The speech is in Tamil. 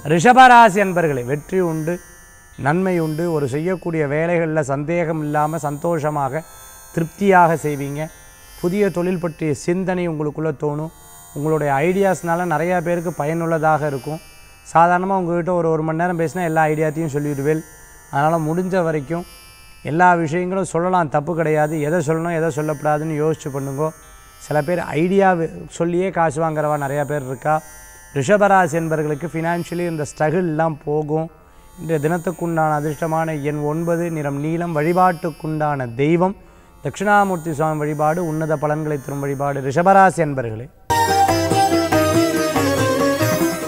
ரிஷபராசி அன்பர்களே வெற்றி உண்டு நன்மை உண்டு ஒரு செய்யக்கூடிய வேலைகளில் சந்தேகம் இல்லாமல் சந்தோஷமாக திருப்தியாக செய்வீங்க புதிய தொழில் பற்றிய சிந்தனை உங்களுக்குள்ளே தோணும் உங்களுடைய ஐடியாஸ்னால நிறையா பேருக்கு பயனுள்ளதாக இருக்கும் சாதாரணமாக உங்ககிட்ட ஒரு ஒரு மணி நேரம் பேசினா எல்லா ஐடியாத்தையும் சொல்லிடுவேன் அதனால் முடிஞ்ச வரைக்கும் எல்லா விஷயங்களும் சொல்லலாம் தப்பு கிடையாது எதை சொல்லணும் எதை சொல்லக்கூடாதுன்னு யோசிச்சு பண்ணுங்க சில பேர் ஐடியா சொல்லியே காசு வாங்குறவா நிறையா பேர் இருக்கா ரிஷபராசி என்பவர்களுக்கு ஃபினான்ஷியலி இந்த ஸ்ட்ரகிள்லாம் போகும் இன்றைய தினத்துக்குண்டான அதிர்ஷ்டமான எண் ஒன்பது நிறம் நீலம் வழிபாட்டுக்குண்டான தெய்வம் தட்சிணாமூர்த்தி சுவாமி வழிபாடு உன்னத பலன்களை தரும் வழிபாடு ரிஷபராசி என்பர்களே